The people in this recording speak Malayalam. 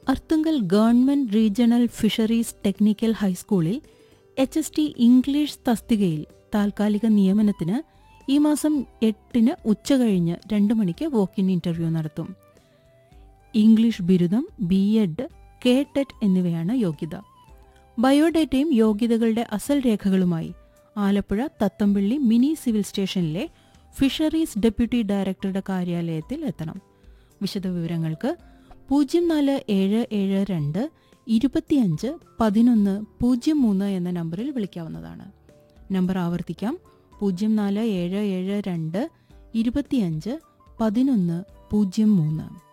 Arthunkal government regional fisheries technical ഹൈസ്കൂളിൽ എച്ച് എസ് ടി ഇംഗ്ലീഷ് തസ്തികയിൽ താൽക്കാലിക നിയമനത്തിന് ഈ മാസം എട്ടിന് ഉച്ചകഴിഞ്ഞ് രണ്ട് മണിക്ക് വോക്ക് ഇൻ ഇന്റർവ്യൂ നടത്തും ഇംഗ്ലീഷ് ബിരുദം ബി എഡ് കെ ടെറ്റ് എന്നിവയാണ് യോഗ്യത ബയോഡേറ്റയും യോഗ്യതകളുടെ അസൽ രേഖകളുമായി ആലപ്പുഴ തത്തമ്പിള്ളി മിനി സിവിൽ സ്റ്റേഷനിലെ ഫിഷറീസ് ഡെപ്യൂട്ടി ഡയറക്ടറുടെ കാര്യാലയത്തിൽ എത്തണം വിശദവിവരങ്ങൾക്ക് പൂജ്യം നാല് ഏഴ് ഏഴ് രണ്ട് ഇരുപത്തിയഞ്ച് പതിനൊന്ന് പൂജ്യം മൂന്ന് എന്ന നമ്പറിൽ വിളിക്കാവുന്നതാണ് നമ്പർ ആവർത്തിക്കാം പൂജ്യം നാല് ഏഴ് ഏഴ് രണ്ട് ഇരുപത്തിയഞ്ച് പതിനൊന്ന് പൂജ്യം മൂന്ന്